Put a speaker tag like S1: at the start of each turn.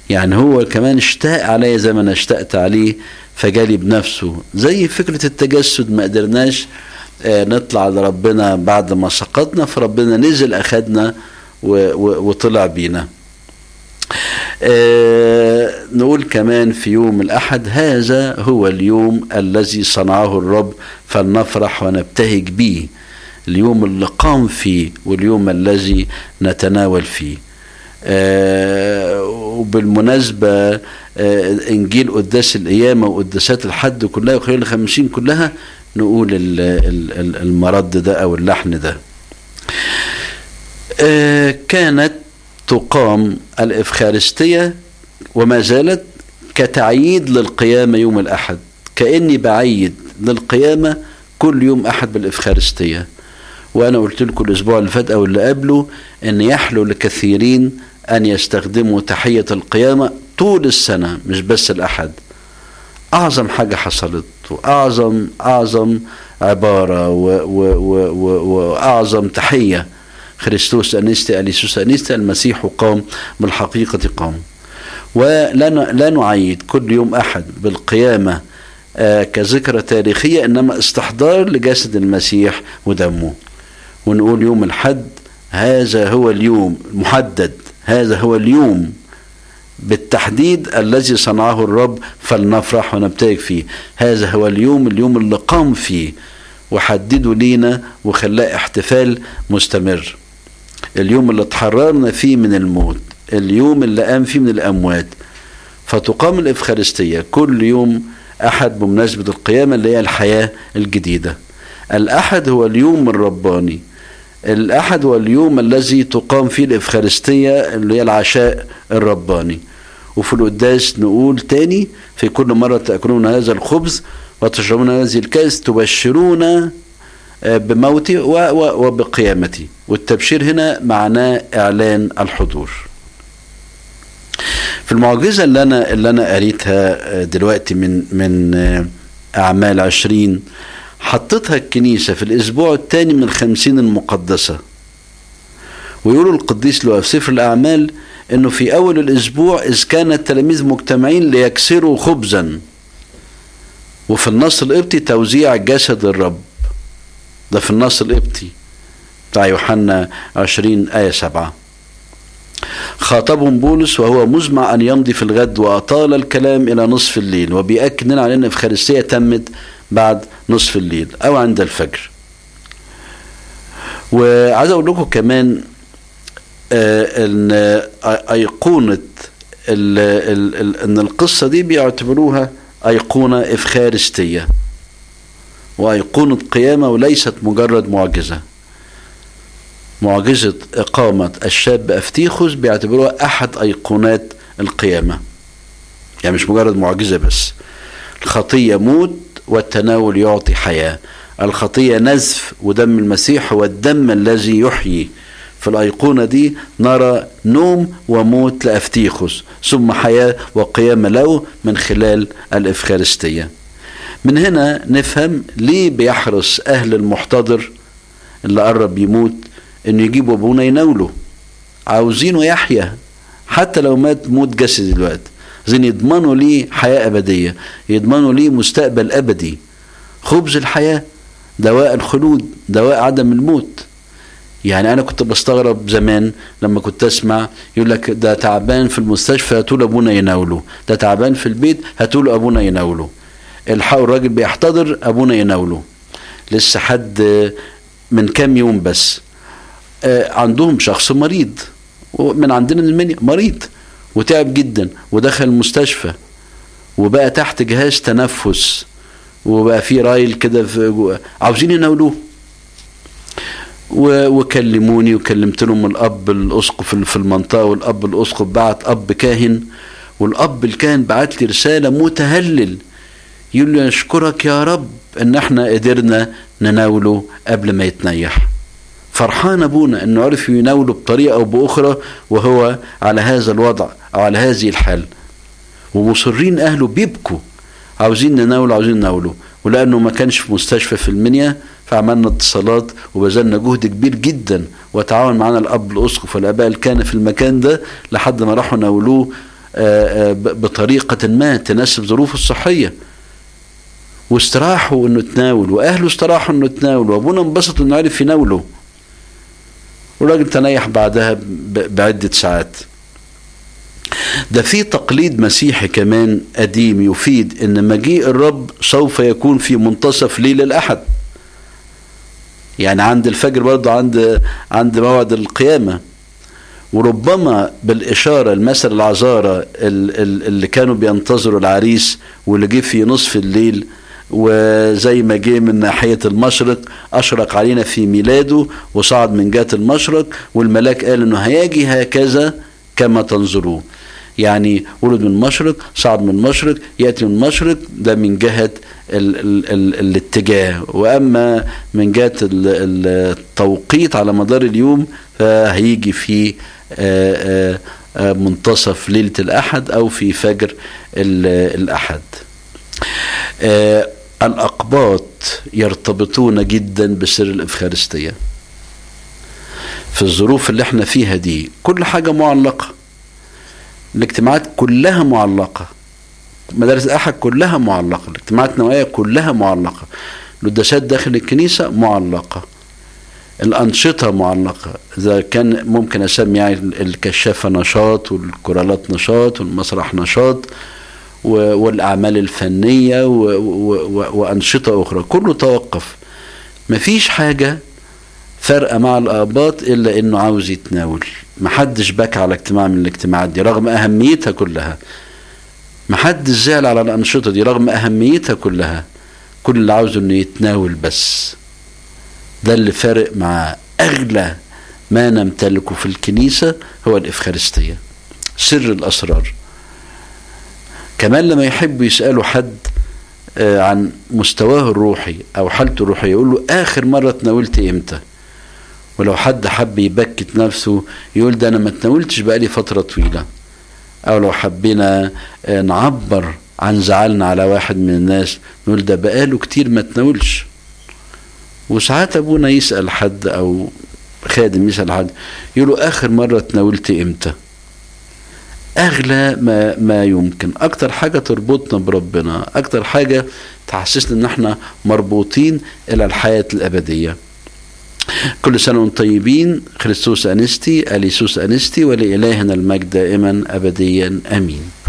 S1: يعني هو كمان اشتاق عليا زي ما انا اشتقت عليه فجالي بنفسه زي فكرة التجسد ما قدرناش آه، نطلع لربنا بعد ما سقطنا فربنا نزل أخدنا و- و- وطلع بينا آه، نقول كمان في يوم الأحد هذا هو اليوم الذي صنعه الرب فلنفرح ونبتهج به اليوم اللي قام فيه واليوم الذي نتناول فيه آه، وبالمناسبة آه، إنجيل قداس القيامة وقداسات الحد كلها وخلال الخمسين كلها نقول ال- ال- ال- المرد ده أو اللحن ده آه، كانت تقام الإفخارستية وما زالت كتعييد للقيامة يوم الأحد كأني بعيد للقيامة كل يوم أحد بالإفخارستية وأنا قلت لكم الأسبوع اللي فات أو اللي قبله أن يحلو لكثيرين أن يستخدموا تحية القيامة طول السنة مش بس الأحد أعظم حاجة حصلت وأعظم أعظم عبارة و و و و وأعظم تحية خريستوس أنيستي أليسوس أنيستي المسيح قام بالحقيقة قام ولا ن- لا نعيد كل يوم أحد بالقيامة آه، كذكرى تاريخية إنما استحضار لجسد المسيح ودمه ونقول يوم الحد هذا هو اليوم محدد هذا هو اليوم بالتحديد الذي صنعه الرب فلنفرح ونبتهج فيه هذا هو اليوم اليوم اللي قام فيه وحدده لينا وخلاه احتفال مستمر اليوم اللي اتحررنا فيه من الموت اليوم اللي قام فيه من الأموات فتقام الإفخارستية كل يوم أحد بمناسبة القيامة اللي هي الحياة الجديدة الأحد هو اليوم الرباني الأحد هو اليوم الذي تقام فيه الإفخارستية اللي هي العشاء الرباني وفي القداس نقول تاني في كل مرة تأكلون هذا الخبز وتشربون هذه الكأس تبشرون آه، بموتي و- و- وبقيامتي والتبشير هنا معناه إعلان الحضور في المعجزة اللي أنا اللي أنا قريتها آه، دلوقتي من من آه، أعمال عشرين حطتها الكنيسة في الأسبوع الثاني من الخمسين المقدسة ويقولوا القديس لوقا في سفر الأعمال أنه في أول الأسبوع إذ كان التلاميذ مجتمعين ليكسروا خبزا وفي النص القبطي توزيع جسد الرب ده في النص القبطي بتاع يوحنا 20 آية 7 خاطبهم بولس وهو مزمع أن يمضي في الغد وأطال الكلام إلى نصف الليل وبيأكد لنا على أن الإفخارستية تمت بعد نصف الليل أو عند الفجر وعايز أقول لكم كمان آه، ان ايقونه ال ال ال ان القصه دي بيعتبروها ايقونه افخارستيه وايقونه قيامه وليست مجرد معجزه معجزه اقامه الشاب افتيخوس بيعتبروها احد ايقونات القيامه يعني مش مجرد معجزه بس الخطيه موت والتناول يعطي حياه الخطيه نزف ودم المسيح هو الدم الذي يحيي في الأيقونة دي نرى نوم وموت لأفتيخوس ثم حياة وقيام له من خلال الإفخارستية من هنا نفهم ليه بيحرص أهل المحتضر اللي قرب يموت إنه يجيبوا أبونا يناوله عاوزينه يحيا حتى لو مات موت جسدي دلوقتي عايزين يضمنوا ليه حياة أبدية يضمنوا ليه مستقبل أبدي خبز الحياة دواء الخلود دواء عدم الموت يعني انا كنت بستغرب زمان لما كنت اسمع يقول لك ده تعبان في المستشفى هاتوا له ابونا يناوله ده تعبان في البيت هاتوا له ابونا يناوله الحقوا الراجل بيحتضر ابونا يناوله لسه حد من كام يوم بس آه، عندهم شخص مريض من عندنا المنيا مريض وتعب جدا ودخل المستشفى وبقى تحت جهاز تنفس وبقى في رايل كده في جوا- عاوزين يناولوه و- وكلموني وكلمت لهم الاب الاسقف اللي في المنطقه والاب الاسقف بعت اب كاهن والاب الكاهن بعت لي رساله متهلل يقول لي اشكرك يا رب ان احنا قدرنا نناوله قبل ما يتنيح فرحان ابونا انه عرف يناوله بطريقه او باخرى وهو على هذا الوضع او على هذه الحال ومصرين اهله بيبكوا عاوزين نناوله عاوزين نناوله ولانه ما كانش في مستشفى في المنيا فعملنا اتصالات وبذلنا جهد كبير جدا وتعاون معنا الاب الاسقف والاباء اللي كان في المكان ده لحد ما راحوا ناولوه آه، آه، ب- بطريقة ما تناسب ظروفه الصحية واستراحوا انه تناول واهله استراحوا انه تناول وابونا انبسط انه عرف يناوله والراجل تنيح بعدها ب- بعدة ساعات ده في تقليد مسيحي كمان قديم يفيد ان مجيء الرب سوف يكون في منتصف ليل الاحد يعني عند الفجر برضه عند عند موعد القيامه وربما بالإشارة المثل العذارى ال- ال- اللي كانوا بينتظروا العريس واللي جه في نصف الليل وزي ما جه من ناحية المشرق أشرق علينا في ميلاده وصعد من جهة المشرق والملاك قال إنه هيجي هكذا كما تنظروه يعني ولد من المشرق صعد من المشرق يأتي من المشرق ده من جهة ال ال ال الاتجاه وأما من جهة ال- ال- التوقيت على مدار اليوم فهيجي في آه، آه، آه، منتصف ليلة الأحد أو في فجر ال- الأحد آه، الأقباط يرتبطون جدا بسر الإفخارستية في الظروف اللي احنا فيها دي كل حاجة معلقة الاجتماعات كلها معلقة مدارس الأحد كلها معلقة الاجتماعات النوعية كلها معلقة القداسات داخل الكنيسة معلقة الأنشطة معلقة إذا كان ممكن أسمي يعني الكشافة نشاط والكورالات نشاط والمسرح نشاط و- والأعمال الفنية و- و- و- وأنشطة أخرى كله توقف مفيش حاجة فارقة مع الآباط إلا إنه عاوز يتناول محدش بكى على اجتماع من الاجتماعات دي رغم أهميتها كلها محدش زعل على الأنشطة دي رغم أهميتها كلها كل اللي عاوزه إنه يتناول بس ده اللي فارق مع أغلى ما نمتلكه في الكنيسة هو الإفخارستية سر الأسرار كمان لما يحبوا يسألوا حد آه، عن مستواه الروحي أو حالته الروحية يقول له آخر مرة تناولت إمتى ولو حد حب يبكت نفسه يقول ده أنا ما تناولتش بقالي فترة طويلة أو لو حبينا آه، نعبر عن زعلنا على واحد من الناس نقول ده بقاله كتير ما تناولش وساعات ابونا يسال حد او خادم يسال حد يقول له اخر مره تناولت امتى اغلى ما ما يمكن اكتر حاجه تربطنا بربنا اكتر حاجه تحسسنا ان احنا مربوطين الى الحياه الابديه كل سنه وانتم طيبين خريستوس انستي اليسوس انستي ولالهنا المجد دائما ابديا امين